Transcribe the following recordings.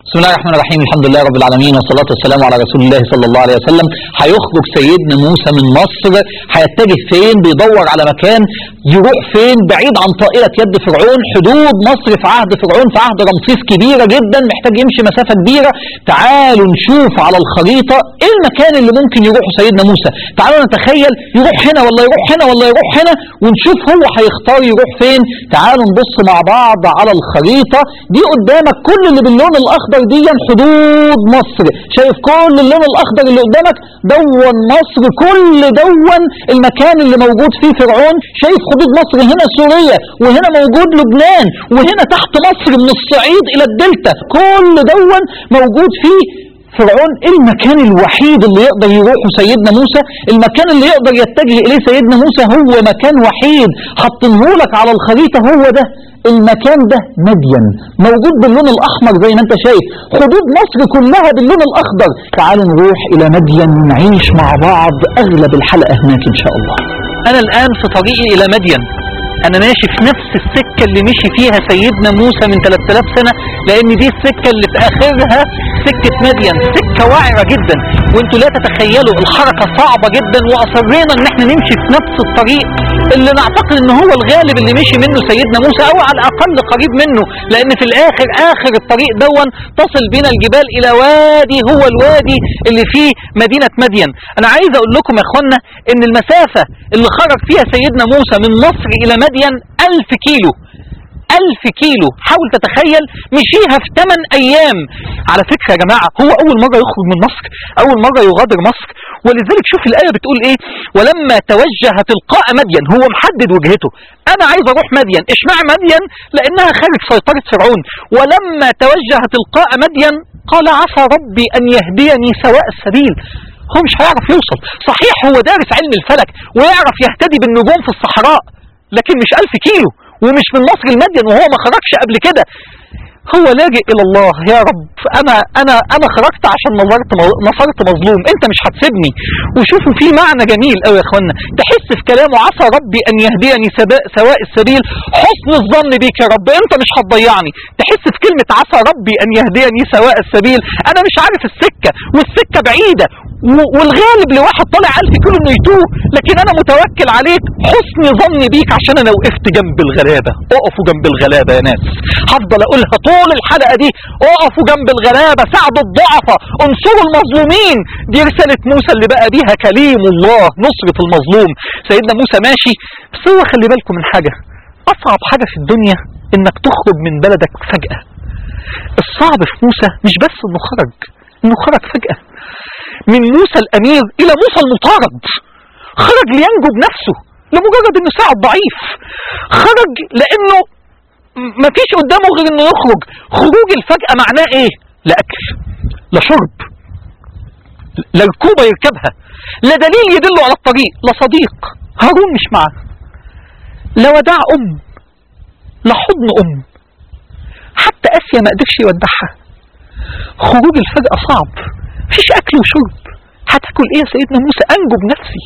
بسم الله الرحمن الرحيم الحمد لله رب العالمين والصلاة والسلام على رسول الله صلى الله عليه وسلم هيخرج سيدنا موسى من مصر هيتجه فين بيدور على مكان يروح فين بعيد عن طائلة يد فرعون حدود مصر في عهد فرعون في عهد رمسيس كبيرة جدا محتاج يمشي مسافة كبيرة تعالوا نشوف على الخريطة ايه المكان اللي ممكن يروحه سيدنا موسى تعالوا نتخيل يروح هنا ولا يروح هنا ولا يروح هنا ونشوف هو هيختار يروح فين تعالوا نبص مع بعض على الخريطة دي قدامك كل اللي باللون الاخضر دي حدود مصر شايف كل اللون الاخضر اللي قدامك دون مصر كل دون المكان اللي موجود فيه فرعون شايف حدود مصر هنا سوريا وهنا موجود لبنان وهنا تحت مصر من الصعيد الى الدلتا كل دون موجود فيه فرعون المكان الوحيد اللي يقدر يروحه سيدنا موسى المكان اللي يقدر يتجه اليه سيدنا موسى هو مكان وحيد حاطينهولك على الخريطة هو ده المكان ده مدين موجود باللون الاحمر زي ما انت شايف حدود مصر كلها باللون الاخضر تعالوا نروح الى مدين ونعيش مع بعض اغلب الحلقة هناك ان شاء الله انا الان في طريقي الى مدين انا ماشي في نفس السكة اللي مشي فيها سيدنا موسى من 3000 سنة لان دي السكة اللي في اخرها سكة مدين سكة وعرة جدا وانتوا لا تتخيلوا الحركة صعبة جدا واصرينا ان احنا نمشي في نفس الطريق اللي نعتقد ان هو الغالب اللي مشي منه سيدنا موسى او على الاقل قريب منه لان في الاخر اخر الطريق دون تصل بنا الجبال الى وادي هو الوادي اللي فيه مدينة مدين انا عايز اقول لكم يا اخوانا ان المسافة اللي خرج فيها سيدنا موسى من مصر الى مدين الف كيلو ألف كيلو حاول تتخيل مشيها في 8 أيام على فكرة يا جماعة هو أول مرة يخرج من مصر أول مرة يغادر مصر ولذلك شوف الآية بتقول إيه ولما توجه تلقاء مدين هو محدد وجهته أنا عايز أروح مدين إشمع مدين لأنها خارج سيطرة فرعون ولما توجه تلقاء مدين قال عسى ربي أن يهديني سواء السبيل هو مش هيعرف يوصل صحيح هو دارس علم الفلك ويعرف يهتدي بالنجوم في الصحراء لكن مش ألف كيلو ومش من مصر المدين وهو ما خرجش قبل كده هو لاجئ الى الله يا رب انا انا انا خرجت عشان نصرت نصرت مظلوم انت مش هتسيبني وشوفوا في معنى جميل قوي يا اخوانا تحس في كلامه عسى ربي ان يهديني سباء سواء السبيل حسن الظن بيك يا رب انت مش هتضيعني تحس في كلمة عسى ربي ان يهديني سواء السبيل انا مش عارف السكة والسكة بعيدة والغالب لواحد طالع ألف كيلو انه يتوه لكن انا متوكل عليك حسن ظني بيك عشان انا وقفت جنب الغلابة اقفوا جنب الغلابة يا ناس هفضل اقولها طول الحلقة دي اقفوا جنب الغلابة ساعدوا الضعفاء انصروا المظلومين دي رسالة موسى اللي بقى بيها كليم الله نصرة المظلوم سيدنا موسى ماشي بس هو خلي بالكم من حاجة اصعب حاجة في الدنيا انك تخرج من بلدك فجأة الصعب في موسى مش بس انه خرج انه خرج فجأة من موسى الامير الى موسى المطارد خرج لينجو بنفسه لمجرد انه ساعد ضعيف خرج لانه ما فيش قدامه غير انه يخرج خروج الفجأة معناه ايه لا اكل لا شرب لا ركوبة يركبها لا دليل يدله على الطريق لا صديق هارون مش معاه لا وداع ام لا حضن ام حتى اسيا ما قدرش يودعها خروج الفجأة صعب مفيش اكل وشرب هتاكل ايه يا سيدنا موسى انجو بنفسي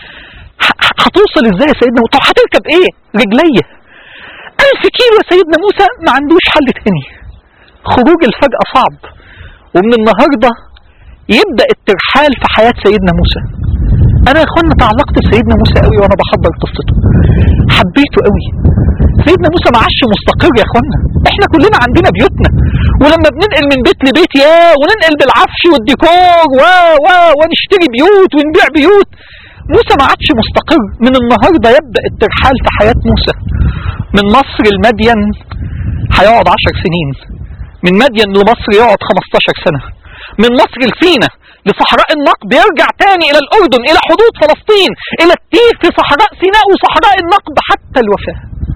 هتوصل ازاي يا سيدنا موسى طب هتركب ايه رجليه ألف كيلو يا سيدنا موسى ما عندوش حل تاني خروج الفجأة صعب ومن النهاردة يبدأ الترحال في حياة سيدنا موسى أنا يا إخوانا تعلقت بسيدنا موسى قوي وأنا بحضر قصته حبيته قوي سيدنا موسى ما عادش مستقر يا إخوانا إحنا كلنا عندنا بيوتنا ولما بننقل من بيت لبيت يا وننقل بالعفش والديكور و و ونشتري بيوت ونبيع بيوت موسى ما عادش مستقر من النهاردة يبدأ الترحال في حياة موسى من مصر المدين هيقعد عشر سنين من مدين لمصر يقعد 15 سنة من مصر لسينا لصحراء النقب يرجع تاني الى الاردن الى حدود فلسطين الى التيه في صحراء سيناء وصحراء النقب حتى الوفاة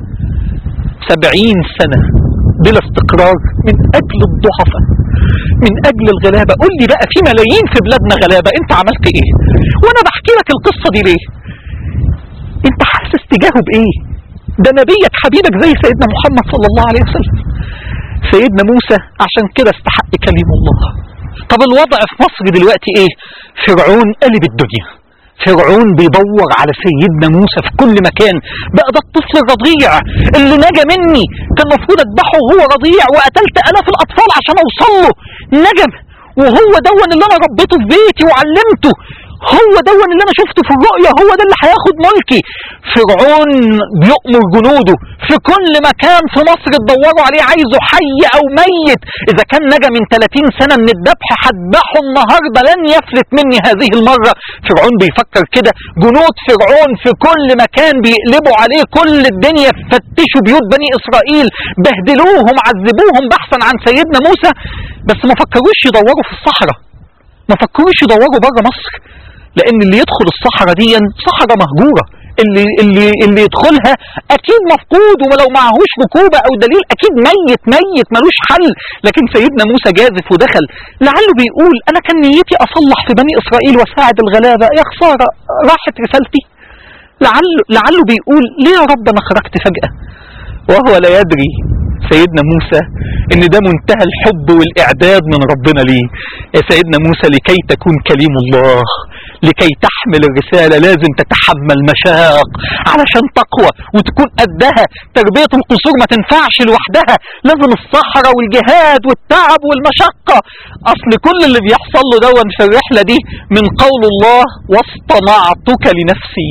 سبعين سنة بلا استقرار من اجل الضعفاء من اجل الغلابة قول لي بقى في ملايين في بلادنا غلابة انت عملت ايه وانا بحكي لك القصة دي ليه انت حاسس تجاهه بايه ده نبيك حبيبك زي سيدنا محمد صلى الله عليه وسلم سيدنا موسى عشان كده استحق كليم الله طب الوضع في مصر دلوقتي ايه فرعون قلب الدنيا فرعون بيدور على سيدنا موسى في كل مكان بقى ده الطفل الرضيع اللي نجا مني كان المفروض اذبحه وهو رضيع وقتلت الاف الاطفال عشان اوصل له نجا وهو دون اللي انا ربيته في بيتي وعلمته هو دون اللي انا شفته في الرؤيا هو ده اللي هياخد ملكي فرعون بيؤمر جنوده في كل مكان في مصر تدوروا عليه عايزه حي او ميت اذا كان نجا من 30 سنه من الذبح هذبحه النهارده لن يفلت مني هذه المره فرعون بيفكر كده جنود فرعون في كل مكان بيقلبوا عليه كل الدنيا فتشوا بيوت بني اسرائيل بهدلوهم عذبوهم بحثا عن سيدنا موسى بس ما فكروش يدوروا في الصحراء ما فكروش يدوروا بره مصر لان اللي يدخل الصحراء دي صحراء مهجوره اللي اللي اللي يدخلها اكيد مفقود ولو معهوش ركوبه او دليل اكيد ميت ميت ملوش حل لكن سيدنا موسى جازف ودخل لعله بيقول انا كان نيتي اصلح في بني اسرائيل واساعد الغلابه يا خساره راحت رسالتي لعله لعله بيقول ليه يا رب انا خرجت فجاه وهو لا يدري سيدنا موسى ان ده منتهى الحب والاعداد من ربنا ليه يا سيدنا موسى لكي تكون كليم الله لكي تحمل الرسالة لازم تتحمل مشاق علشان تقوى وتكون قدها تربية القصور ما تنفعش لوحدها لازم الصحراء والجهاد والتعب والمشقة اصل كل اللي بيحصل له دون في الرحلة دي من قول الله واصطنعتك لنفسي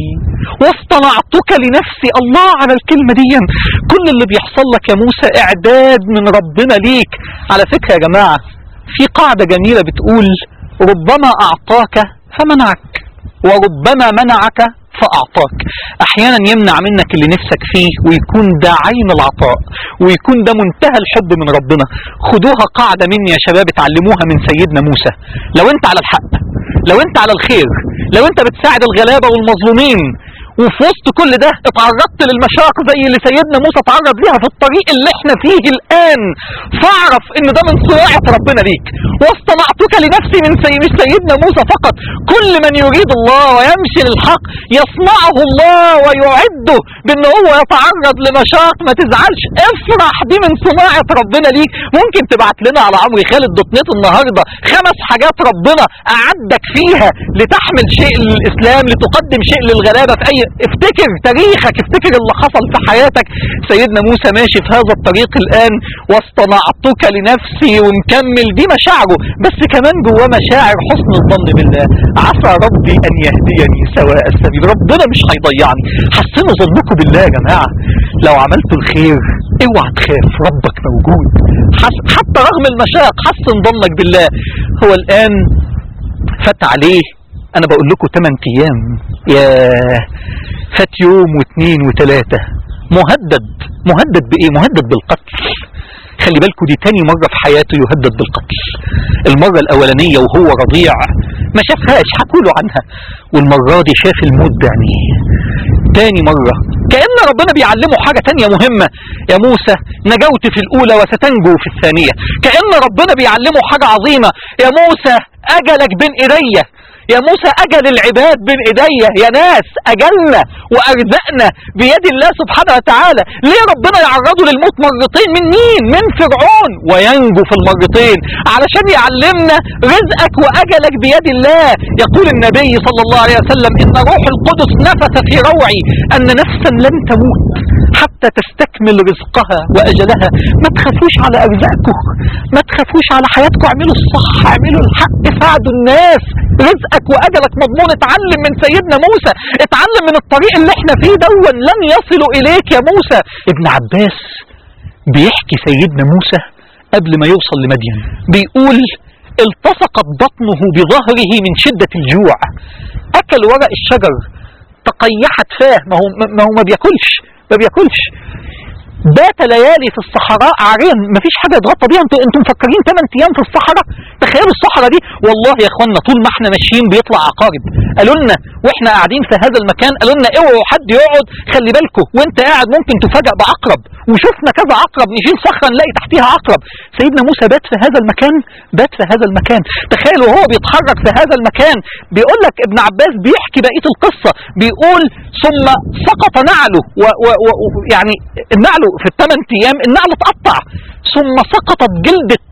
واصطنعتك لنفسي الله على الكلمة دي كل اللي بيحصل لك يا موسى اعداد من ربنا ليك على فكرة يا جماعة في قاعدة جميلة بتقول ربما اعطاك فمنعك وربما منعك فأعطاك أحيانا يمنع منك اللي نفسك فيه ويكون ده عين العطاء ويكون ده منتهى الحب من ربنا خدوها قاعدة مني يا شباب اتعلموها من سيدنا موسى لو انت على الحق لو انت على الخير لو انت بتساعد الغلابة والمظلومين وفي وسط كل ده اتعرضت للمشاق زي اللي سيدنا موسى تعرض ليها في الطريق اللي احنا فيه الان فاعرف ان ده من صناعة ربنا ليك واصطنعتك لنفسي من سي مش سيدنا موسى فقط كل من يريد الله ويمشي للحق يصنعه الله ويعده بان هو يتعرض لمشاق ما تزعلش افرح دي من صناعة ربنا ليك ممكن تبعت لنا على عمرو خالد دوت نت النهارده خمس حاجات ربنا اعدك فيها لتحمل شيء للاسلام لتقدم شيء للغلابه في اي افتكر تاريخك افتكر اللي حصل في حياتك سيدنا موسى ماشي في هذا الطريق الان واصطنعتك لنفسي ومكمل دي مشاعره بس كمان جواه مشاعر حسن الظن بالله عسى ربي ان يهديني سواء السبيل ربنا مش هيضيعني حسنوا ظنكم بالله يا جماعه لو عملتوا الخير اوعى تخاف ربك موجود حس حتى رغم المشاق حسن ظنك بالله هو الان فات عليه انا بقول لكم 8 ايام يا فات يوم واثنين وثلاثة مهدد مهدد بايه مهدد بالقتل خلي بالكم دي تاني مرة في حياته يهدد بالقتل المرة الاولانية وهو رضيع ما شافهاش حكوا له عنها والمرة دي شاف الموت بعينيه تاني مرة كأن ربنا بيعلمه حاجة تانية مهمة يا موسى نجوت في الأولى وستنجو في الثانية كأن ربنا بيعلمه حاجة عظيمة يا موسى أجلك بين إيديا يا موسى أجل العباد بين إيديا يا ناس أجلنا وأرزقنا بيد الله سبحانه وتعالى ليه ربنا يعرضه للموت مرتين من مين من فرعون وينجو في المرتين علشان يعلمنا رزقك وأجلك بيد الله يقول النبي صلى الله عليه وسلم إن روح القدس نفث في روعي أن نفسا لن تموت حتى تستكمل رزقها وأجلها ما تخافوش على أرزاقكم ما تخافوش على حياتكم اعملوا الصح اعملوا الحق ساعدوا الناس رزقك وأجلك مضمون اتعلم من سيدنا موسى اتعلم من الطريق اللي احنا فيه دون لن يصلوا إليك يا موسى ابن عباس بيحكي سيدنا موسى قبل ما يوصل لمدين بيقول التصقت بطنه بظهره من شدة الجوع أكل ورق الشجر تقيحت فاه ما هو ما هو ما بياكلش ما بياكلش بات ليالي في الصحراء عاريا مفيش حاجه يتغطى بيها انتوا انتوا مفكرين 8 ايام في الصحراء تخيلوا الصحراء دي والله يا اخوانا طول ما احنا ماشيين بيطلع عقارب قالوا لنا واحنا قاعدين في هذا المكان قالوا لنا اوعوا حد يقعد خلي بالكم وانت قاعد ممكن تفاجئ بعقرب وشفنا كذا عقرب نشيل صخره نلاقي تحتيها عقرب سيدنا موسى بات في هذا المكان بات في هذا المكان تخيلوا وهو بيتحرك في هذا المكان بيقول لك ابن عباس بيحكي بقيه القصه بيقول ثم سقط نعله و و و يعني النعل في الثمان ايام النعل اتقطع ثم سقطت جلده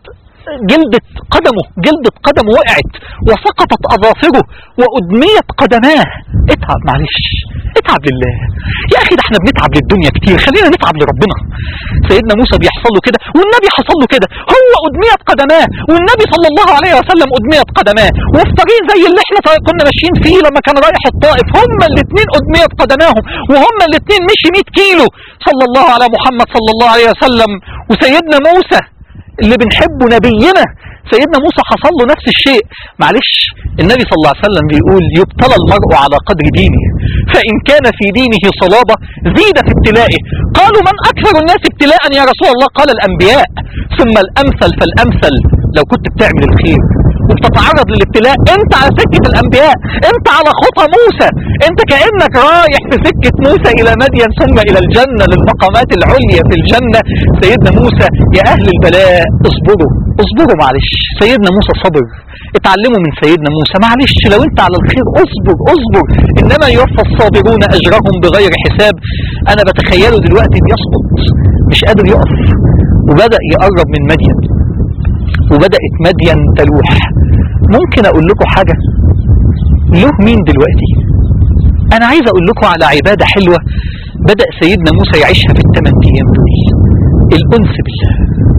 جلدة قدمه جلدة قدمه وقعت وسقطت أظافره وأدميت قدماه اتعب معلش اتعب لله يا أخي ده احنا بنتعب للدنيا كتير خلينا نتعب لربنا سيدنا موسى بيحصل له كده والنبي حصل له كده هو أدميت قدماه والنبي صلى الله عليه وسلم أدميت قدماه وفي طريق زي اللي احنا كنا ماشيين فيه لما كان رايح الطائف هما الاثنين أدميت قدماهم وهما الاثنين مشي 100 كيلو صلى الله على محمد صلى الله عليه وسلم وسيدنا موسى اللي بنحبه نبينا سيدنا موسى حصل له نفس الشيء معلش النبي صلى الله عليه وسلم بيقول يبتلى المرء على قدر دينه فإن كان في دينه صلابة زيد في ابتلائه قالوا من أكثر الناس ابتلاء يا رسول الله قال الأنبياء ثم الأمثل فالأمثل لو كنت بتعمل الخير وبتتعرض للابتلاء انت على سكة الانبياء انت على خطى موسى انت كأنك رايح في سكة موسى الى مدين ثم الى الجنة للمقامات العليا في الجنة سيدنا موسى يا اهل البلاء اصبروا اصبروا معلش سيدنا موسى صبر اتعلموا من سيدنا موسى معلش لو انت على الخير اصبر اصبر انما يوفى الصابرون اجرهم بغير حساب انا بتخيله دلوقتي بيسقط مش قادر يقف وبدأ يقرب من مدين وبدأت مدين تلوح ممكن اقول لكم حاجة له مين دلوقتي انا عايز اقول لكم على عبادة حلوة بدأ سيدنا موسى يعيشها في الثمان ايام دول الانس بالله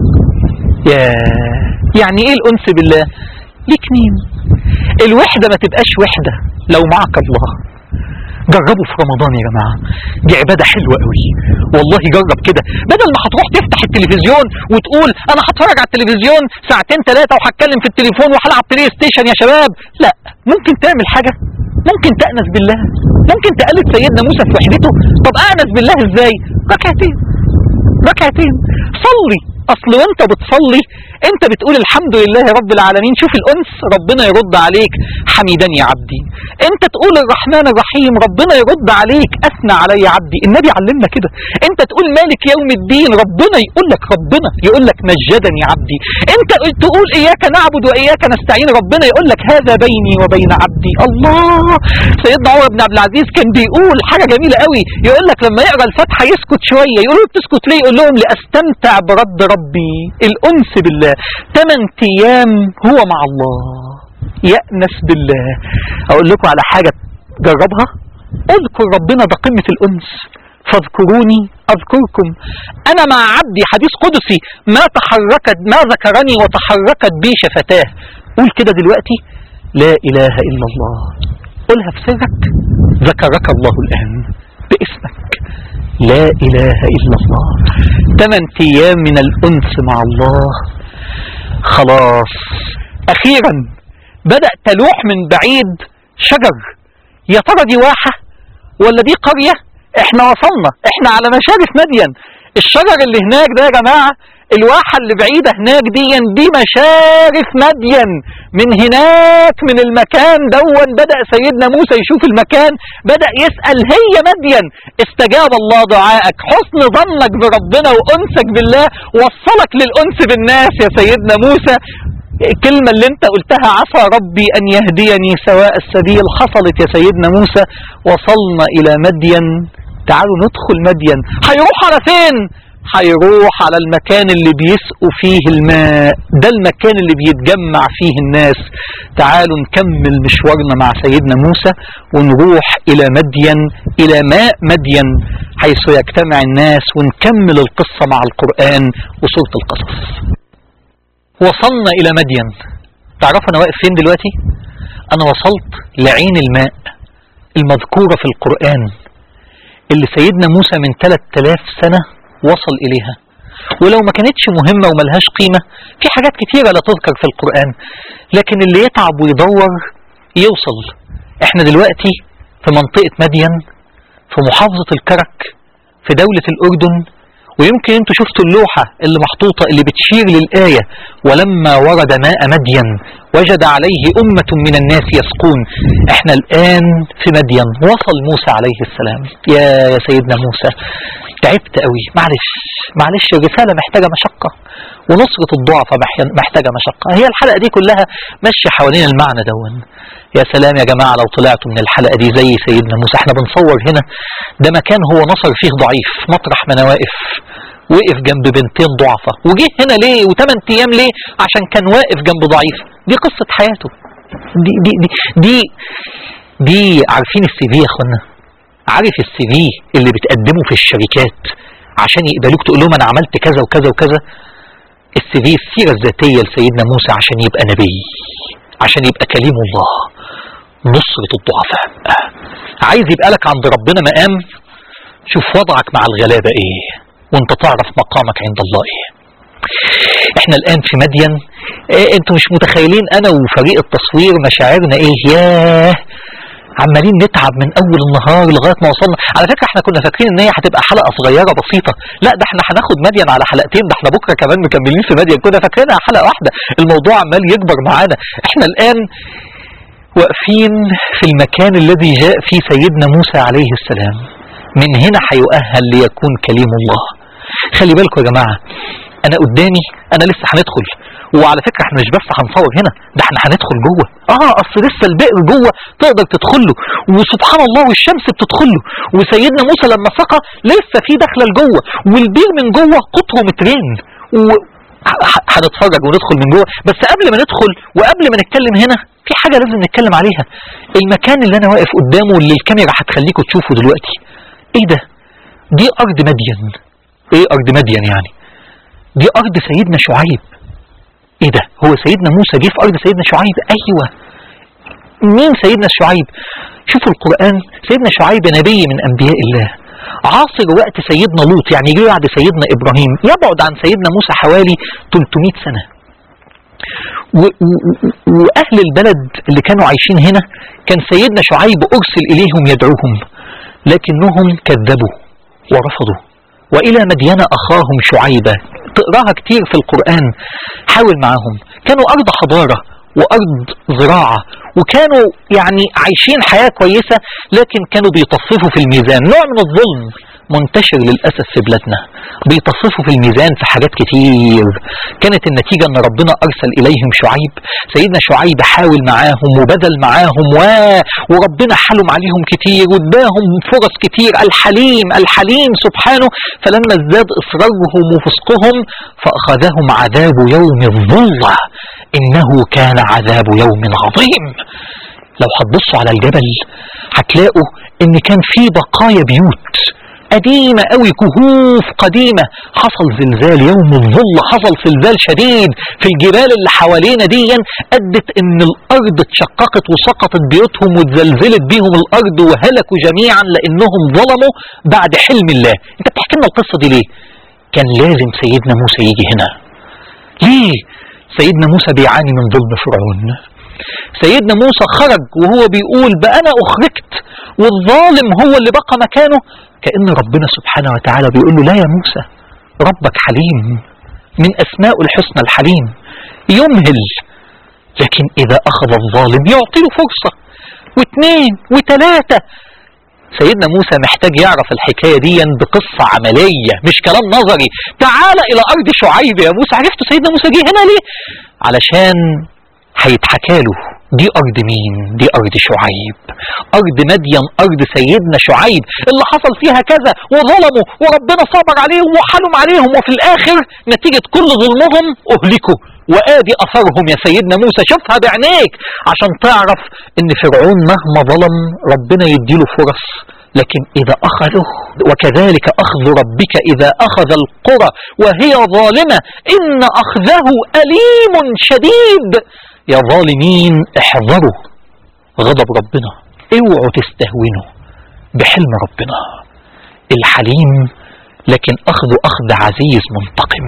يا يعني ايه الانس بالله ليك مين الوحدة ما تبقاش وحدة لو معك الله جربوا في رمضان يا جماعة دي عبادة حلوة قوي والله جرب كده بدل ما هتروح تفتح التلفزيون وتقول انا هتفرج على التلفزيون ساعتين ثلاثة وهتكلم في التليفون وهلعب بلاي ستيشن يا شباب لا ممكن تعمل حاجة ممكن تأنس بالله ممكن تقلد سيدنا موسى في وحدته طب أأنس بالله ازاي ركعتين ركعتين صلي اصل وانت بتصلي انت بتقول الحمد لله رب العالمين شوف الانس ربنا يرد عليك حميدا يا عبدي انت تقول الرحمن الرحيم ربنا يرد عليك اثنى علي عبدي النبي علمنا كده انت تقول مالك يوم الدين ربنا يقول لك ربنا يقول لك مجدني عبدي انت تقول اياك نعبد واياك نستعين ربنا يقول لك هذا بيني وبين عبدي الله سيدنا عمر بن عبد العزيز كان بيقول حاجه جميله قوي يقول لك لما يقرا الفاتحه يسكت شويه يقول له بتسكت ليه يقول لهم لاستمتع برد ربي الانس بالله ثمان ايام هو مع الله يأنس بالله اقول لكم على حاجة جربها اذكر ربنا ده قمة الانس فاذكروني اذكركم انا مع عبدي حديث قدسي ما تحركت ما ذكرني وتحركت بي شفتاه قول كده دلوقتي لا اله الا الله قولها في سرك ذكرك الله الان باسمك لا اله الا الله ثمان ايام من الانس مع الله خلاص اخيرا بدأ تلوح من بعيد شجر يا ترى دي واحة ولا دي قرية احنا وصلنا احنا على مشارف مدين الشجر اللي هناك ده يا جماعة الواحة اللي بعيدة هناك دي دي مشارف مدين من هناك من المكان دون بدأ سيدنا موسى يشوف المكان بدأ يسأل هي مدين استجاب الله دعائك حسن ظنك بربنا وأنسك بالله وصلك للأنس بالناس يا سيدنا موسى الكلمة اللي انت قلتها عسى ربي ان يهديني سواء السبيل حصلت يا سيدنا موسى وصلنا الى مدين تعالوا ندخل مدين هيروح على فين هيروح على المكان اللي بيسقوا فيه الماء ده المكان اللي بيتجمع فيه الناس تعالوا نكمل مشوارنا مع سيدنا موسى ونروح الى مدين الى ماء مدين حيث يجتمع الناس ونكمل القصة مع القرآن وسورة القصص وصلنا الى مدين تعرفوا انا واقف فين دلوقتي انا وصلت لعين الماء المذكورة في القرآن اللي سيدنا موسى من 3000 سنة وصل اليها ولو ما كانتش مهمة وملهاش قيمة في حاجات كتيرة لا تذكر في القرآن لكن اللي يتعب ويدور يوصل احنا دلوقتي في منطقة مدين في محافظة الكرك في دولة الأردن ويمكن انتوا شفتوا اللوحة اللي محطوطة اللي بتشير للآية ولما ورد ماء مدين وجد عليه أمة من الناس يسقون احنا الآن في مدين وصل موسى عليه السلام يا يا سيدنا موسى تعبت قوي معلش معلش الرسالة محتاجة مشقة ونصرة الضعفة محتاجة مشقة هي الحلقة دي كلها ماشية حوالين المعنى دون يا سلام يا جماعة لو طلعتوا من الحلقة دي زي سيدنا موسى احنا بنصور هنا ده مكان هو نصر فيه ضعيف مطرح ما انا واقف وقف جنب بنتين ضعفة وجه هنا ليه وثمان ايام ليه عشان كان واقف جنب ضعيف دي قصة حياته دي دي دي دي, دي عارفين السي في يا اخوانا عارف السي في اللي بتقدمه في الشركات عشان يقبلوك تقول لهم انا عملت كذا وكذا وكذا السي في السيرة الذاتية لسيدنا موسى عشان يبقى نبي عشان يبقى كليم الله نصرة الضعفاء عايز يبقى لك عند ربنا مقام شوف وضعك مع الغلابة ايه وانت تعرف مقامك عند الله ايه احنا الان في مدين ايه انتوا مش متخيلين انا وفريق التصوير مشاعرنا ايه ياه عمالين نتعب من اول النهار لغايه ما وصلنا على فكره احنا كنا فاكرين ان هي هتبقى حلقه صغيره بسيطه لا ده احنا هناخد مدين على حلقتين ده احنا بكره كمان مكملين في مدين كنا فاكرينها حلقه واحده الموضوع عمال يكبر معانا احنا الان واقفين في المكان الذي جاء فيه سيدنا موسى عليه السلام من هنا هيؤهل ليكون كليم الله خلي بالكم يا جماعه انا قدامي انا لسه هندخل وعلى فكره احنا مش بس هنصور هنا ده احنا هندخل جوه اه اصل لسه البئر جوه تقدر تدخل له وسبحان الله والشمس بتدخل له وسيدنا موسى لما سقى لسه في دخله لجوه والبير من جوه قطره مترين و ه- هنتفرج وندخل من جوه بس قبل ما ندخل وقبل ما نتكلم هنا في حاجه لازم نتكلم عليها المكان اللي انا واقف قدامه اللي الكاميرا هتخليكم تشوفوا دلوقتي ايه ده دي ارض مدين ايه ارض مدين يعني دي ارض سيدنا شعيب ايه ده هو سيدنا موسى جه في ارض سيدنا شعيب ايوه مين سيدنا شعيب شوفوا القرآن سيدنا شعيب نبي من أنبياء الله عاصر وقت سيدنا لوط يعني جه بعد سيدنا إبراهيم يبعد عن سيدنا موسى حوالي 300 سنة و- و- و- وأهل البلد اللي كانوا عايشين هنا كان سيدنا شعيب أرسل إليهم يدعوهم لكنهم كذبوا ورفضوا وإلى مدين أخاهم شعيبة تقراها كتير في القرآن حاول معاهم كانوا أرض حضارة وأرض زراعة وكانوا يعني عايشين حياة كويسة لكن كانوا بيطففوا في الميزان نوع من الظلم منتشر للأسف في بلادنا بيطففوا في الميزان في حاجات كتير كانت النتيجة أن ربنا أرسل إليهم شعيب سيدنا شعيب حاول معاهم وبدل معاهم و... وربنا حلم عليهم كتير واداهم فرص كتير الحليم الحليم سبحانه فلما ازداد إصرارهم وفسقهم فأخذهم عذاب يوم الظلة إنه كان عذاب يوم عظيم لو هتبصوا على الجبل هتلاقوا ان كان في بقايا بيوت قديمة قوي كهوف قديمة حصل زلزال يوم الظل حصل زلزال شديد في الجبال اللي حوالينا دي أدت ان الأرض اتشققت وسقطت بيوتهم واتزلزلت بيهم الأرض وهلكوا جميعا لأنهم ظلموا بعد حلم الله انت بتحكي لنا القصة دي ليه كان لازم سيدنا موسى يجي هنا ليه سيدنا موسى بيعاني من ظلم فرعون سيدنا موسى خرج وهو بيقول بقى انا اخرجت والظالم هو اللي بقى مكانه كأن ربنا سبحانه وتعالى بيقول له لا يا موسى ربك حليم من اسماء الحسنى الحليم يمهل لكن اذا اخذ الظالم يعطي له فرصة واثنين وثلاثة سيدنا موسى محتاج يعرف الحكاية دي بقصة عملية مش كلام نظري تعال إلى أرض شعيب يا موسى عرفت سيدنا موسى جه هنا ليه علشان هيتحكى له دي أرض مين دي أرض شعيب أرض مدين أرض سيدنا شعيب اللي حصل فيها كذا وظلموا وربنا صبر عليهم وحلم عليهم وفي الآخر نتيجة كل ظلمهم أهلكوا وآدي أثرهم يا سيدنا موسى شوفها بعينيك عشان تعرف ان فرعون مهما ظلم ربنا يديله فرص لكن إذا أخذه وكذلك أخذ ربك إذا أخذ القرى وهي ظالمة إن أخذه أليم شديد يا ظالمين احذروا غضب ربنا اوعوا تستهونوا بحلم ربنا الحليم لكن أخذه أخذ عزيز منتقم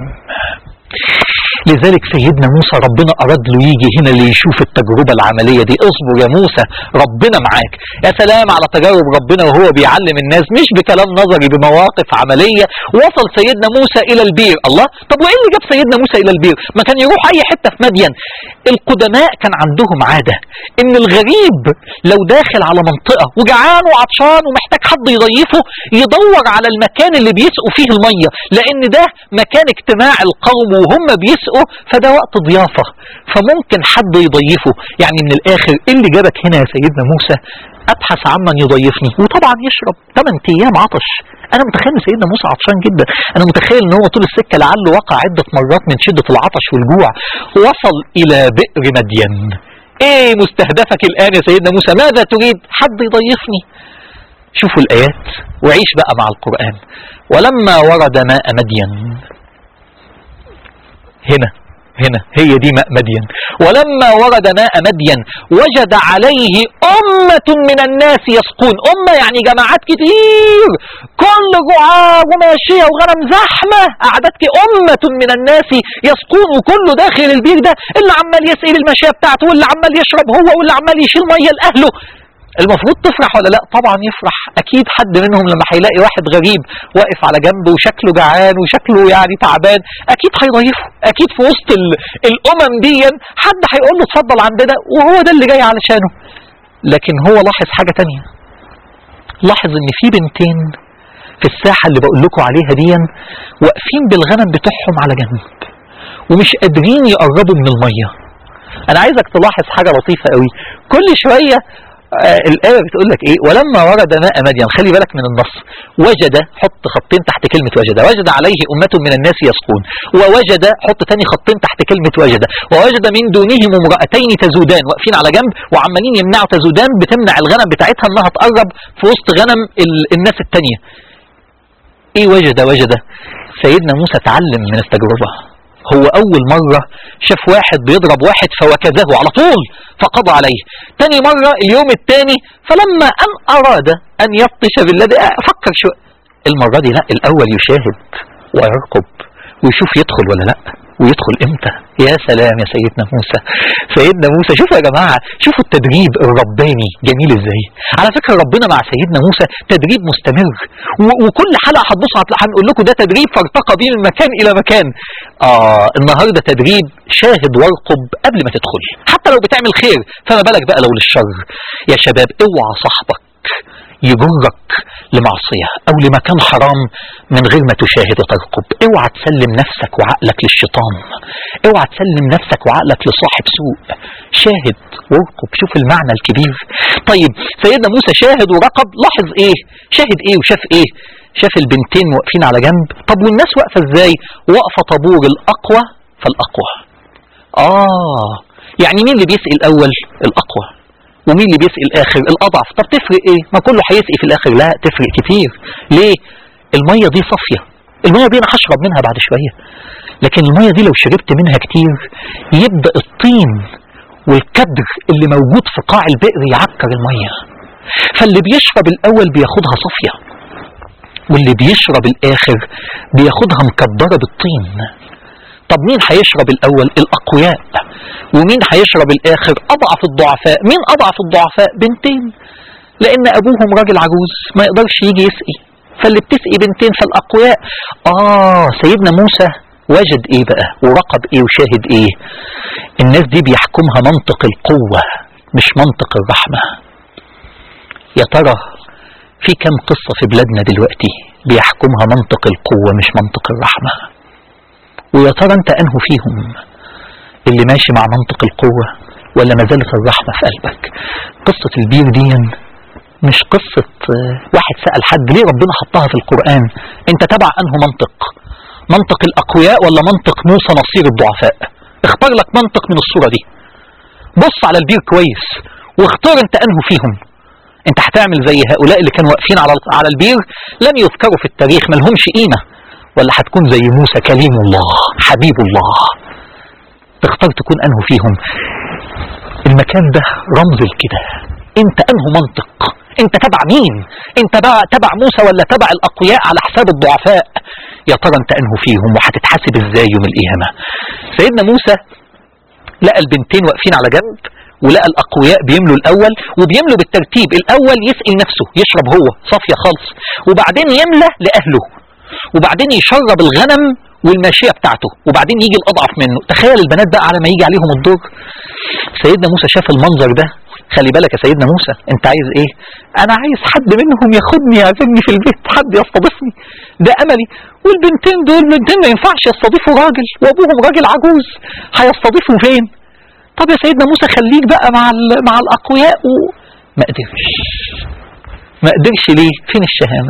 لذلك سيدنا موسى ربنا أراد له يجي هنا ليشوف التجربة العملية دي اصبر يا موسى ربنا معاك يا سلام على تجارب ربنا وهو بيعلم الناس مش بكلام نظري بمواقف عملية وصل سيدنا موسى إلى البير الله طب وإيه اللي جاب سيدنا موسى إلى البير ما كان يروح أي حتة في مدين القدماء كان عندهم عادة إن الغريب لو داخل على منطقة وجعان وعطشان ومحتاج حد يضيفه يدور على المكان اللي بيسقوا فيه المية لأن ده مكان اجتماع القوم وهم بيسقوا فده وقت ضيافة فممكن حد يضيفه يعني من الآخر إيه اللي جابك هنا يا سيدنا موسى ابحث عمن يضيفني وطبعا يشرب 8 ايام عطش انا متخيل ان سيدنا موسى عطشان جدا انا متخيل ان هو طول السكه لعله وقع عده مرات من شده العطش والجوع وصل الى بئر مدين ايه مستهدفك الان يا سيدنا موسى ماذا تريد حد يضيفني شوفوا الايات وعيش بقى مع القران ولما ورد ماء مدين هنا هنا هي دي ماء مدين ولما ورد ماء مدين وجد عليه أمة من الناس يسقون أمة يعني جماعات كتير كل رعاة وماشية وغنم زحمة أعداد ك- أمة من الناس يسقون وكله داخل البير ده اللي عمال يسقي الماشية بتاعته واللي عمال يشرب هو واللي عمال يشيل مية لأهله المفروض تفرح ولا لا طبعا يفرح اكيد حد منهم لما هيلاقي واحد غريب واقف على جنبه وشكله جعان وشكله يعني تعبان اكيد هيضيفه اكيد في وسط ال- الامم دي حد هيقول له اتفضل عندنا وهو ده اللي جاي علشانه لكن هو لاحظ حاجة تانية لاحظ ان في بنتين في الساحة اللي بقول لكم عليها دي واقفين بالغنم بتوعهم على جنب ومش قادرين يقربوا من المية انا عايزك تلاحظ حاجة لطيفة قوي كل شوية آه الآية بتقول لك إيه ولما ورد ماء مدين خلي بالك من النص وجد حط خطين تحت كلمة وجد وجد عليه أمة من الناس يسقون ووجد حط تاني خطين تحت كلمة وجد ووجد من دونهم امرأتين تزودان واقفين على جنب وعمالين يمنعوا تزودان بتمنع الغنم بتاعتها انها تقرب في وسط غنم ال- الناس التانية ايه وجد وجد سيدنا موسى اتعلم من التجربة هو أول مرة شاف واحد بيضرب واحد فوكزه على طول فقضى عليه تاني مرة اليوم التاني فلما أن أراد أن يبطش بالذي فكر شو المرة دي لا الأول يشاهد ويرقب ويشوف يدخل ولا لا ويدخل امتى يا سلام يا سيدنا موسى سيدنا موسى شوفوا يا جماعة شوفوا التدريب الرباني جميل ازاي على فكرة ربنا مع سيدنا موسى تدريب مستمر و- وكل حلقة هتبصوا هتلاقوا هنقول لكم ده تدريب فارتقى بيه من مكان الى مكان اه النهارده تدريب شاهد وارقب قبل ما تدخل حتى لو بتعمل خير فما بالك بقى لو للشر يا شباب اوعى صاحبك يجرك لمعصية أو لمكان حرام من غير ما تشاهد وترقب اوعى تسلم نفسك وعقلك للشيطان اوعى تسلم نفسك وعقلك لصاحب سوء شاهد وارقب شوف المعنى الكبير طيب سيدنا موسى شاهد ورقب لاحظ ايه شاهد ايه وشاف ايه شاف البنتين واقفين على جنب طب والناس واقفة ازاي واقفة طابور الأقوى فالأقوى آه يعني مين اللي بيسقي الأول الأقوى ومين اللي بيسقي الاخر الاضعف طب تفرق ايه ما كله هيسقي في الاخر لا تفرق كتير ليه الميه دي صافيه الميه دي انا هشرب منها بعد شويه لكن الميه دي لو شربت منها كتير يبدا الطين والكدر اللي موجود في قاع البئر يعكر الميه فاللي بيشرب الاول بياخدها صافيه واللي بيشرب الاخر بياخدها مكدره بالطين طب مين هيشرب الاول الاقوياء ومين هيشرب الاخر اضعف الضعفاء مين اضعف الضعفاء بنتين لان ابوهم راجل عجوز ما يقدرش يجي يسقي فاللي بتسقي بنتين فالاقوياء اه سيدنا موسى وجد ايه بقى ورقب ايه وشاهد ايه الناس دي بيحكمها منطق القوة مش منطق الرحمة يا ترى في كم قصة في بلادنا دلوقتي بيحكمها منطق القوة مش منطق الرحمة ويا ترى انت انه فيهم اللي ماشي مع منطق القوة ولا ما زالت الرحمة في قلبك قصة البير دي مش قصة آه، واحد سأل حد ليه ربنا حطها في القرآن انت تبع انه منطق منطق الاقوياء ولا منطق موسى نصير الضعفاء اختار لك منطق من الصورة دي بص على البير كويس واختار انت انه فيهم انت هتعمل زي هؤلاء اللي كانوا واقفين على على البير لم يذكروا في التاريخ ما لهمش قيمه ولا هتكون زي موسى كليم الله حبيب الله تختار تكون انه فيهم المكان ده رمز لكده انت انه منطق انت تبع مين انت بقى تبع موسى ولا تبع الاقوياء على حساب الضعفاء يا ترى انت انه فيهم وهتتحاسب ازاي يوم القيامه سيدنا موسى لقى البنتين واقفين على جنب ولقى الاقوياء بيملوا الاول وبيملوا بالترتيب الاول يسقي نفسه يشرب هو صافيه خالص وبعدين يملى لاهله وبعدين يشرب الغنم والماشيه بتاعته وبعدين يجي الاضعف منه تخيل البنات بقى على ما يجي عليهم الدور سيدنا موسى شاف المنظر ده خلي بالك يا سيدنا موسى انت عايز ايه انا عايز حد منهم ياخدني يعزمني في البيت حد يستضيفني ده املي والبنتين دول بنتين ما ينفعش يستضيفوا راجل وابوهم راجل عجوز هيستضيفوا فين طب يا سيدنا موسى خليك بقى مع ال- مع الاقوياء و... ما قدرش ما قدرش ليه فين الشهامة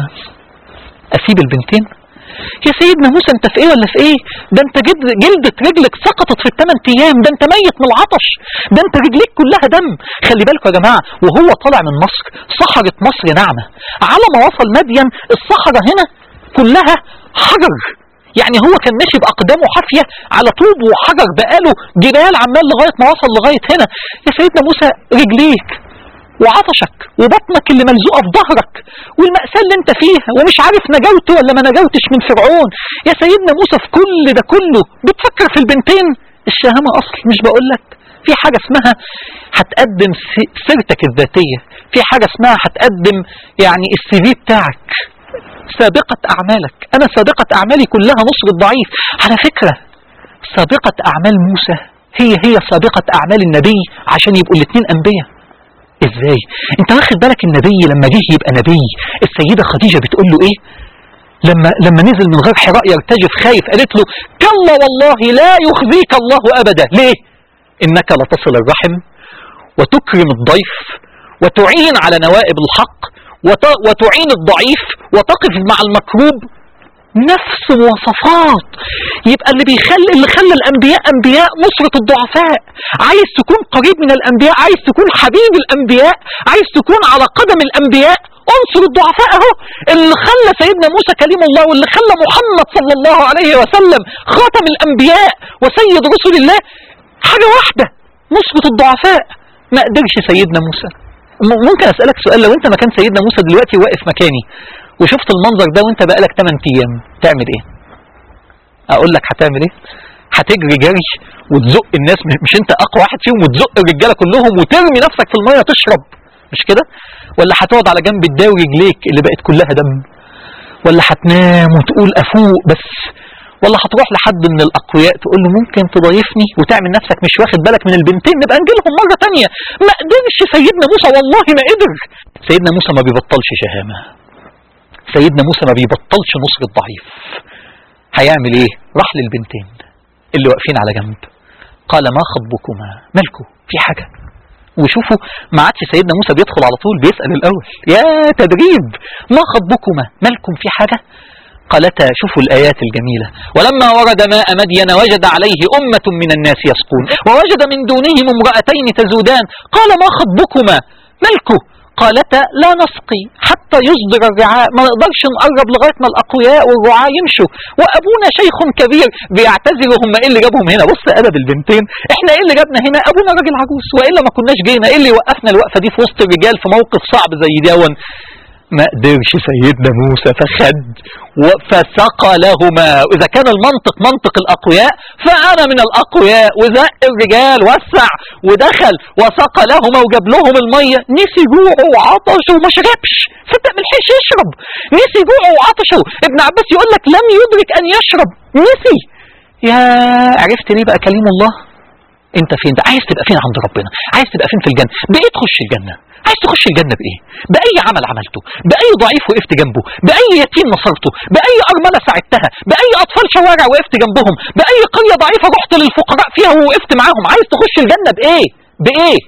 اسيب البنتين يا سيدنا موسى انت في ايه ولا في ايه ده انت جلد جلدة رجلك سقطت في الثمان ايام ده انت ميت من العطش ده انت رجليك كلها دم خلي بالكم يا جماعة وهو طالع من مصر صحرة مصر ناعمة على ما وصل مدين الصحراء هنا كلها حجر يعني هو كان ماشي باقدامه حافيه على طوب وحجر بقاله جبال عمال لغايه ما وصل لغايه هنا يا سيدنا موسى رجليك وعطشك وبطنك اللي ملزوقه في ظهرك والمأساة اللي انت فيها ومش عارف نجوت ولا ما نجوتش من فرعون يا سيدنا موسى في كل ده كله بتفكر في البنتين الشهامة اصل مش بقول لك في حاجة اسمها هتقدم س- سيرتك الذاتية في حاجة اسمها هتقدم يعني السي في بتاعك سابقة أعمالك أنا سابقة أعمالي كلها نصر الضعيف على فكرة سابقة أعمال موسى هي هي سابقة أعمال النبي عشان يبقوا الاثنين أنبياء ازاي انت واخد بالك النبي لما جه يبقى نبي السيدة خديجة بتقول له ايه لما لما نزل من غير حراء يرتجف خايف قالت له كلا والله لا يخزيك الله ابدا ليه انك لتصل الرحم وتكرم الضيف وتعين على نوائب الحق وت- وتعين الضعيف وتقف مع المكروب نفس مواصفات يبقى اللي بيخلي اللي خلى الانبياء انبياء نصرة الضعفاء عايز تكون قريب من الانبياء عايز تكون حبيب الانبياء عايز تكون على قدم الانبياء انصر الضعفاء اهو اللي خلى سيدنا موسى كليم الله واللي خلى محمد صلى الله عليه وسلم خاتم الانبياء وسيد رسل الله حاجة واحدة نصرة الضعفاء ما قدرش سيدنا موسى م- ممكن اسألك سؤال لو انت مكان سيدنا موسى دلوقتي واقف مكاني وشفت المنظر ده وانت بقالك 8 ايام تعمل ايه اقول لك هتعمل ايه هتجري جري وتزق الناس مش- مش انت اقوى واحد فيهم وتزق الرجاله كلهم وترمي نفسك في الميه تشرب مش كده ولا هتقعد على جنب تداوي رجليك اللي بقت كلها دم ولا هتنام وتقول افوق بس ولا هتروح لحد من الاقوياء تقول له ممكن تضايفني وتعمل نفسك مش واخد بالك من البنتين نبقى نجيلهم مره تانية ما قدرش سيدنا موسى والله ما قدر سيدنا موسى ما بيبطلش شهامه سيدنا موسى ما بيبطلش نصر الضعيف هيعمل ايه راح للبنتين اللي واقفين على جنب قال ما خطبكما مالكوا في حاجه وشوفوا ما عادش سيدنا موسى بيدخل على طول بيسأل الأول يا تدريب ما خطبكما مالكم في حاجة قالتا شوفوا الآيات الجميلة ولما ورد ماء مدين وجد عليه أمة من الناس يسقون ووجد من دونهم امرأتين تزودان قال ما خطبكما مالكوا قالتا لا نسقي حتى يصدر الرعاء ما نقدرش نقرب لغايه ما الاقوياء والرعاة يمشوا وابونا شيخ كبير بيعتذروا هم ايه اللي جابهم هنا بص ادب البنتين احنا ايه اللي جابنا هنا ابونا راجل عجوز والا ما كناش جينا ايه اللي يوقفنا الوقفه دي في وسط الرجال في موقف صعب زي دون ما قدرش سيدنا موسى فخد فسقى لهما واذا كان المنطق منطق الاقوياء فانا من الاقوياء وزق الرجال وسع ودخل وسقى لهما وجاب لهم الميه نسي جوعه وعطشه وما شربش صدق ملحقش يشرب نسي جوعه وعطشه ابن عباس يقول لك لم يدرك ان يشرب نسي يا عرفت ليه بقى كليم الله انت فين ده عايز تبقى فين عند ربنا عايز تبقى فين في الجنه بايه تخش الجنه عايز تخش الجنة بإيه؟ بأي عمل عملته؟ بأي ضعيف وقفت جنبه؟ بأي يتيم نصرته؟ بأي أرملة ساعدتها؟ بأي أطفال شوارع وقفت جنبهم؟ بأي قرية ضعيفة رحت للفقراء فيها ووقفت معاهم؟ عايز تخش الجنة بإيه؟ بإيه؟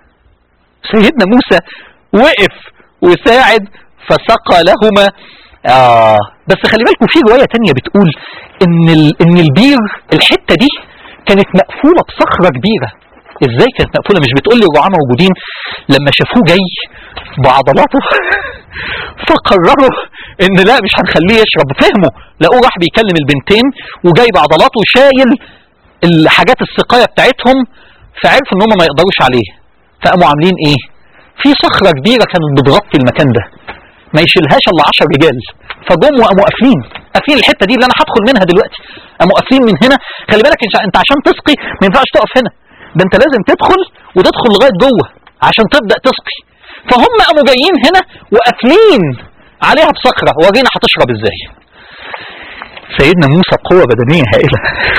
سيدنا موسى وقف وساعد فسقى لهما آه بس خلي بالكم في رواية تانية بتقول إن ال- إن البير الحتة دي كانت مقفولة بصخرة كبيرة ازاي كانت مقفوله مش بتقول لي الرعاة موجودين لما شافوه جاي بعضلاته فقرروا ان لا مش هنخليه يشرب فهموا لقوه راح بيكلم البنتين وجاي بعضلاته شايل الحاجات السقايه بتاعتهم فعرفوا ان هم ما يقدروش عليه فقاموا عاملين ايه في صخره كبيره كانت بتغطي المكان ده ما يشيلهاش الا 10 رجال فجم وقاموا قافلين قافلين الحته دي اللي انا هدخل منها دلوقتي قاموا قافلين من هنا خلي بالك انت انت عشان تسقي ما ينفعش تقف هنا ده انت لازم تدخل وتدخل لغايه جوه عشان تبدا تسقي فهم قاموا جايين هنا وقافلين عليها بصخره ورينا هتشرب ازاي سيدنا موسى قوه بدنيه هائله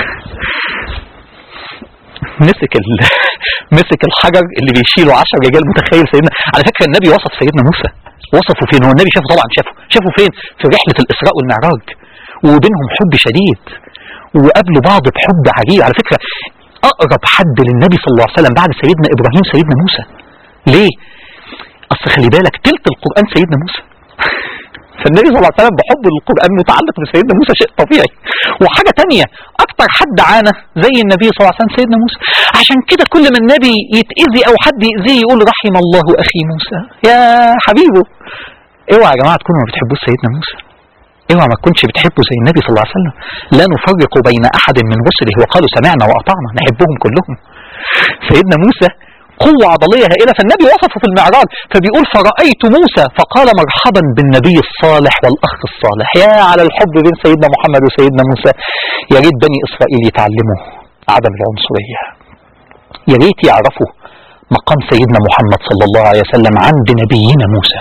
مسك ال... مسك الحجر اللي بيشيله 10 رجال متخيل سيدنا على فكره النبي وصف سيدنا موسى وصفه فين هو النبي شافه طبعا شافه شافه فين في رحله الاسراء والمعراج وبينهم حب شديد وقابلوا بعض بحب عجيب على فكره اقرب حد للنبي صلى الله عليه وسلم بعد سيدنا ابراهيم سيدنا موسى ليه اصل خلي بالك تلت القران سيدنا موسى فالنبي صلى الله عليه وسلم بحب القران متعلق بسيدنا موسى شيء طبيعي وحاجه تانية اكتر حد عانى زي النبي صلى الله عليه وسلم سيدنا موسى عشان كده كل ما النبي يتاذي او حد يأذيه يقول رحم الله اخي موسى يا حبيبه اوعى يا جماعه تكونوا ما بتحبوش سيدنا موسى اوعى ما تكونش بتحبه زي النبي صلى الله عليه وسلم لا نفرق بين احد من رسله وقالوا سمعنا واطعنا نحبهم كلهم سيدنا موسى قوة عضلية هائلة فالنبي وصفه في المعراج فبيقول فرأيت موسى فقال مرحبا بالنبي الصالح والأخ الصالح يا على الحب بين سيدنا محمد وسيدنا موسى يا ريت بني إسرائيل يتعلموا عدم العنصرية يا ريت يعرفوا مقام سيدنا محمد صلى الله عليه وسلم عند نبينا موسى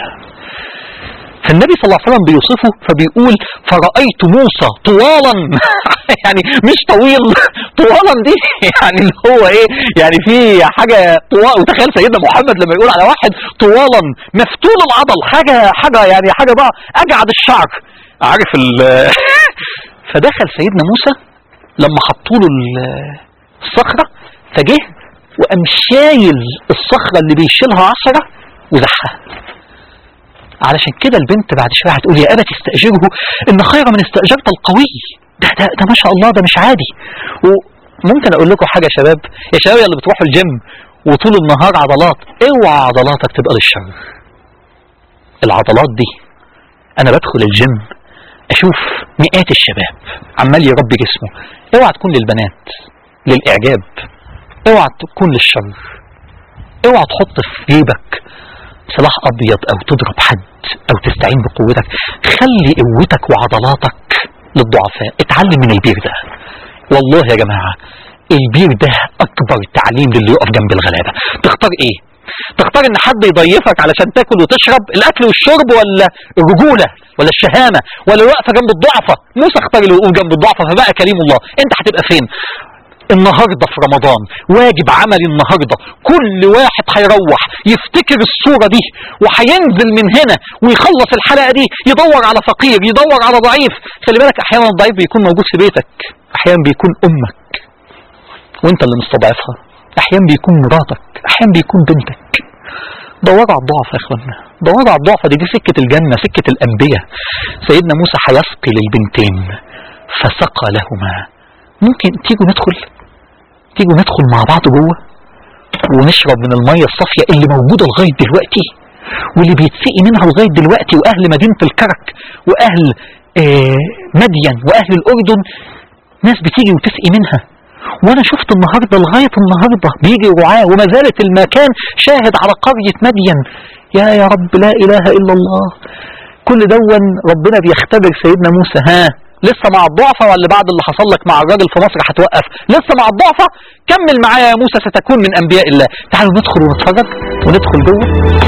فالنبي صلى الله عليه وسلم بيوصفه فبيقول فرأيت موسى طوالا يعني مش طويل طوالا دي يعني اللي هو ايه يعني في حاجة طوال وتخيل سيدنا محمد لما يقول على واحد طوالا مفتول العضل حاجة حاجة يعني حاجة بقى اجعد الشعر عارف ال فدخل سيدنا موسى لما حطوا له الصخرة فجه وقام شايل الصخرة اللي بيشيلها عشرة وزحها علشان كده البنت بعد شويه هتقول يا ابت استاجره ان خير من استاجرت القوي ده ده ده ما شاء الله ده مش عادي وممكن اقول لكم حاجه يا شباب يا شباب اللي بتروحوا الجيم وطول النهار عضلات اوعى عضلاتك تبقى للشر العضلات دي انا بدخل الجيم اشوف مئات الشباب عمال يربي جسمه اوعى تكون للبنات للاعجاب اوعى تكون للشر اوعى تحط في جيبك سلاح ابيض او تضرب حد او تستعين بقوتك خلي قوتك وعضلاتك للضعفاء اتعلم من البير ده والله يا جماعة البير ده اكبر تعليم للي يقف جنب الغلابة تختار ايه تختار ان حد يضيفك علشان تاكل وتشرب الاكل والشرب ولا الرجولة ولا الشهامة ولا الوقفة جنب الضعفة موسى اختار الوقوف جنب الضعفة فبقى كريم الله انت هتبقى فين النهاردة في رمضان واجب عملي النهاردة كل واحد هيروح يفتكر الصورة دي وهينزل من هنا ويخلص الحلقة دي يدور على فقير يدور على ضعيف خلي بالك احيانا الضعيف بيكون موجود في بيتك احيانا بيكون امك وانت اللي مستضعفها احيانا بيكون مراتك احيانا بيكون بنتك دوروا على الضعف يا اخوانا دوروا على الضعف دي, دي سكة الجنة سكة الانبياء سيدنا موسى هيسقي للبنتين فسقى لهما ممكن تيجوا ندخل تيجوا ندخل مع بعض جوه ونشرب من المية الصافية اللي موجودة لغاية دلوقتي واللي بيتسقي منها لغاية دلوقتي وأهل مدينة الكرك وأهل آه مدين وأهل الأردن ناس بتيجي وتسقي منها وانا شفت النهارده لغايه النهارده بيجي رعاه وما زالت المكان شاهد على قريه مدين يا يا رب لا اله الا الله كل دون ربنا بيختبر سيدنا موسى ها لسه مع الضعفة ولا بعد اللي حصل لك مع الراجل في مصر هتوقف لسه مع الضعفة كمل معايا يا موسى ستكون من انبياء الله تعالوا ندخل ونتفرج وندخل جوه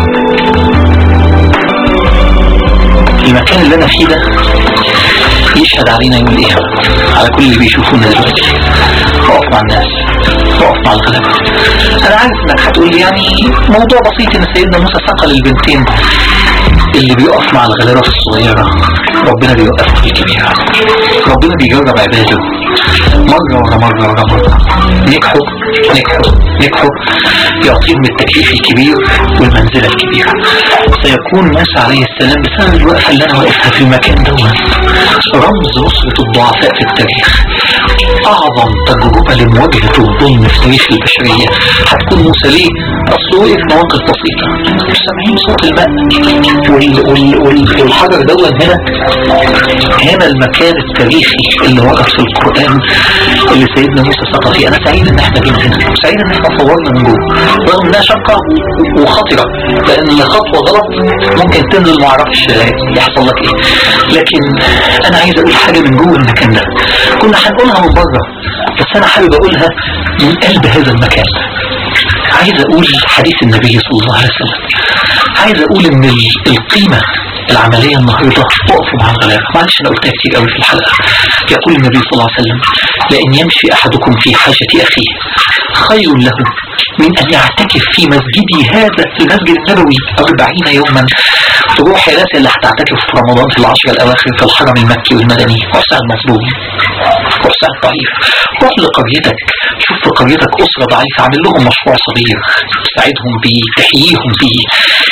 المكان اللي انا فيه ده يشهد علينا يقول ايه على كل اللي بيشوفونا دلوقتي اقف مع الناس اقف مع الغلابة انا عارف انك هتقول لي يعني موضوع بسيط ان سيدنا موسى سقى للبنتين اللي بيقف مع الغلابة في الصغيرة ربنا بيوقفه في الكبيرة ربنا بيجرب عباده مرة ورا مرة ورا مرة نجحوا نجحوا نجحوا يعطيهم التكليف الكبير والمنزلة الكبيرة سيكون موسى عليه السلام بسبب الوقفة اللي انا واقفها في المكان دوت رمز نصرة الضعفاء في التاريخ اعظم تجربة لمواجهة الظلم في تاريخ البشرية هتكون موسى ليه اصله وقف مواقف بسيطة مش سامعين صوت الماء وال وال وال والحجر دوت هنا هنا المكان التاريخي اللي وقف في القرآن اللي سيدنا موسى سقى فيه انا سعيد ان احنا جينا هنا سعيد ان احنا صورنا من جوه رغم انها شقة وخطرة لان خطوة غلط ممكن تنزل ما اعرفش يحصل لك ايه لكن انا عايز اقول حاجة من جوه المكان ده كنا هنقولها من بره بس انا حابب اقولها من قلب هذا المكان عايز اقول حديث النبي صلى الله عليه وسلم عايز اقول ان القيمة العملية النهاردة وقفوا مع الغلابة معلش انا قلتها كتير قوي في الحلقة يقول النبي صلى الله عليه وسلم لان يمشي احدكم في حاجة اخيه خير له من ان يعتكف في مسجدي هذا في المسجد النبوي أربعين يوما تروح يا ناس اللي هتعتكف في رمضان في العشر الاواخر في الحرم المكي والمدني وسع المظلوم وسع الضعيف روح لقريتك شوف في قريتك اسرة ضعيفة اعمل لهم مشروع صغير تساعدهم بيه تحييهم بيه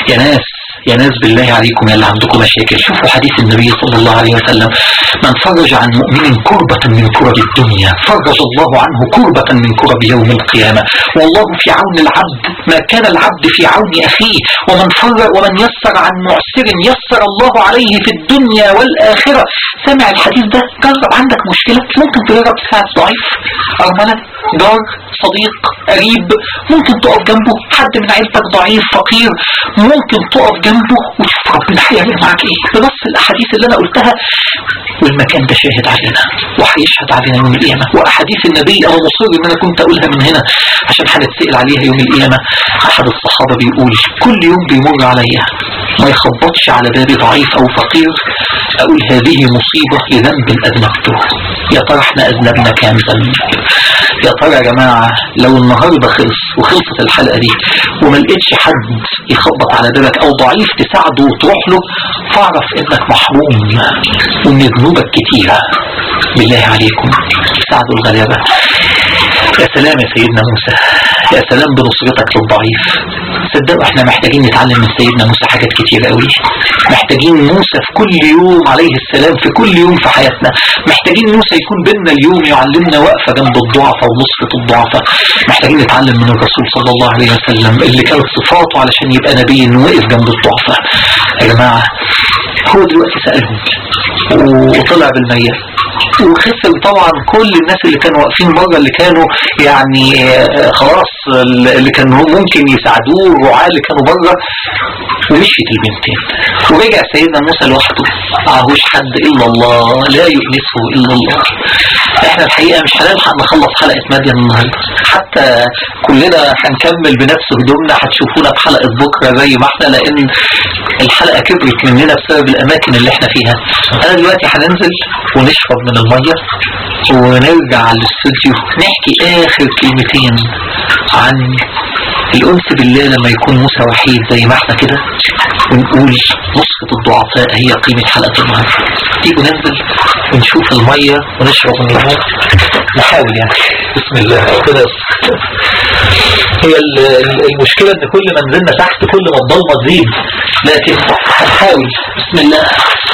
يا ناس يا ناس بالله عليكم يا اللي عندكم مشاكل شوفوا حديث النبي صلى الله عليه وسلم من فرج عن مؤمن كربة من كرب الدنيا فرج الله عنه كربة من كرب يوم القيامة والله في عون العبد ما كان العبد في عون أخيه ومن فرج ومن يسر عن معسر يسر الله عليه في الدنيا والآخرة سمع الحديث ده جرب عندك مشكلة ممكن تجرب تساعد ضعيف أرملة جار صديق قريب ممكن تقف جنبه حد من عيلتك ضعيف فقير ممكن تقف جنبه وتشوف ربنا هيعمل معاك ايه بنص الاحاديث اللي انا قلتها والمكان ده شاهد علينا وهيشهد علينا يوم القيامه واحاديث النبي انا مصر ان انا كنت اقولها من هنا عشان هنتسال عليها يوم القيامه احد الصحابه بيقول كل يوم بيمر عليا ما يخبطش على بابي ضعيف او فقير اقول هذه مصيبه لذنب اذنبته يا ترى احنا اذنبنا كام ذنب يا ترى يا جماعه لو النهارده خلص وخلصت الحلقه دي وما لقيتش حد يخبط على بابك او ضعيف تساعده وتروح له فاعرف انك محروم وان ذنوبك كتيره بالله عليكم ساعدوا الغلابه يا سلام يا سيدنا موسى يا سلام بنصرتك للضعيف صدقوا احنا محتاجين نتعلم من سيدنا موسى حاجات كتير قوي محتاجين موسى في كل يوم عليه السلام في كل يوم في حياتنا محتاجين موسى يكون بيننا اليوم يعلمنا وقفة جنب الضعفاء ونصرة الضعفاء محتاجين نتعلم من الرسول صلى الله عليه وسلم اللي كانت صفاته علشان يبقى نبي انه وقف جنب الضعفاء يا جماعة هو دلوقتي سألهم وطلع بالمية وخسر طبعا كل الناس اللي كانوا واقفين بره اللي كانوا يعني آه، خلاص اللي كانوا ممكن يساعدوه الرعاة اللي كانوا بره ومشيت البنتين ورجع سيدنا موسى لوحده معهوش حد الا الله لا يؤنسه الا الله احنا الحقيقه مش هنلحق نخلص حلقه مدين النهارده حتى كلنا هنكمل بنفس هدومنا هتشوفونا في حلقه بكره زي ما احنا لان الحلقه كبرت مننا بسبب الاماكن اللي احنا فيها انا دلوقتي هننزل ونشرب من الميه ونرجع على الاستوديو نحكي اخر كلمتين عن الأنس بالله لما يكون موسى وحيد زي ما احنا كده ونقول نصرة الضعفاء هي قيمة حلقة النهاردة تيجوا ننزل ونشوف المية ونشرب من الماء نحاول يعني بسم الله كده هي ال- ال- المشكلة ان كل ما نزلنا تحت كل ما الضلمة تزيد لكن هنحاول بسم الله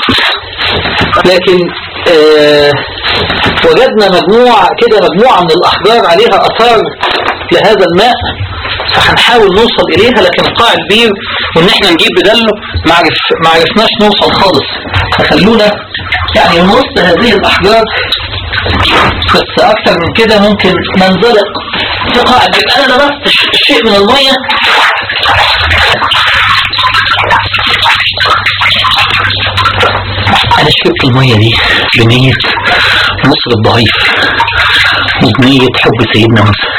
لكن آه وجدنا مجموعة كده مجموعة من الأحجار عليها أثار لهذا الماء فهنحاول نوصل إليها لكن قاع البير وإن إحنا نجيب بدله ما عرف ما عرفناش نوصل خالص فخلونا يعني من وسط هذه الأحجار بس أكتر من كده ممكن ننزلق في قاع البير أنا لمست ش- شيء من المية أنا شربت المية دي بنية نصر الضعيف وبنية حب سيدنا موسى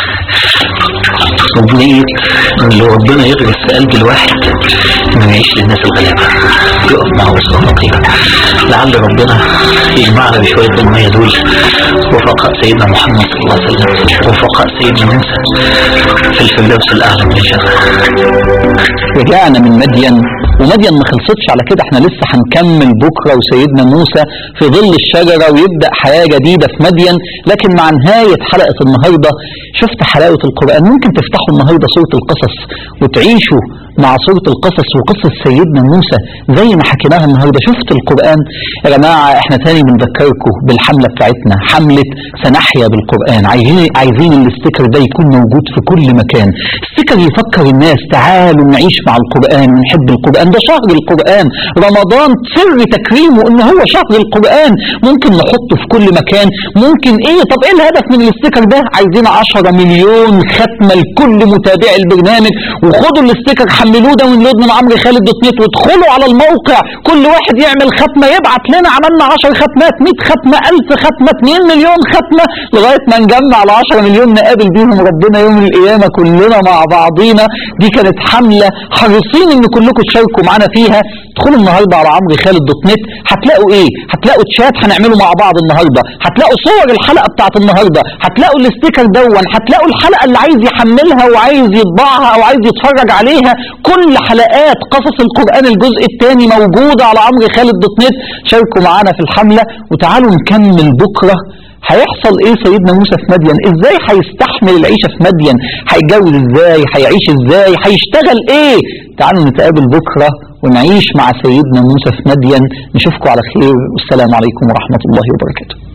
وبنية إن لو ربنا يغرس في قلب الواحد إنه يعيش للناس الغلابة يقف معه بصفة لطيفة لعل ربنا يجمعنا بشوية المية دول رفقاء سيدنا محمد صلى الله عليه وسلم رفقاء سيدنا موسى في الفردوس الأعلى من الجنة رجعنا من مدين ومدين ما خلصتش على كده احنا لسه هنكمل بكره وسيدنا موسى في ظل الشجره ويبدا حياه جديده في مدين لكن مع نهايه حلقه النهارده شفت حلاوه القران ممكن تفتحوا النهارده سوره القصص وتعيشوا مع سوره القصص وقصه سيدنا موسى زي ما حكيناها النهارده شفت القران يا جماعه احنا تاني بنذكركم بالحمله بتاعتنا حمله سنحيا بالقران عايزين عايزين الاستيكر ده يكون موجود في كل مكان استيكر يفكر الناس تعالوا نعيش مع القران ونحب القران ده شهر القران رمضان سر تكريمه ان هو شهر القران ممكن نحطه في كل مكان ممكن ايه طب ايه الهدف من الاستيكر ده عايزين 10 مليون ختمه لكل متابعي البرنامج وخدوا الاستيكر حملوه ده ونلود من عمرو خالد دوت نت وادخلوا على الموقع كل واحد يعمل ختمه يبعت لنا عملنا 10 ختمات 100 ختمه 1000 ختمه 2 مليون ختمه لغايه ما نجمع ال 10 مليون نقابل بيهم ربنا يوم القيامه كلنا مع بعضينا دي كانت حمله حريصين ان كلكم تشاركوا معانا فيها ادخلوا النهارده على عمرو خالد دوت نت هتلاقوا ايه هتلاقوا تشات هنعمله مع بعض النهارده هتلاقوا صور الحلقه بتاعت النهارده هتلاقوا الاستيكر دون هتلاقوا الحلقه اللي عايز يحملها وعايز يطبعها او عايز يتفرج عليها كل حلقات قصص القران الجزء الثاني موجوده على عمرو خالد دوت نت شاركوا معانا في الحمله وتعالوا نكمل بكره هيحصل ايه سيدنا موسى في مدين ازاي هيستحمل العيشة في مدين هيتجوز ازاي هيعيش ازاي هيشتغل ايه تعالوا نتقابل بكرة ونعيش مع سيدنا موسى في مدين نشوفكم على خير والسلام عليكم ورحمة الله وبركاته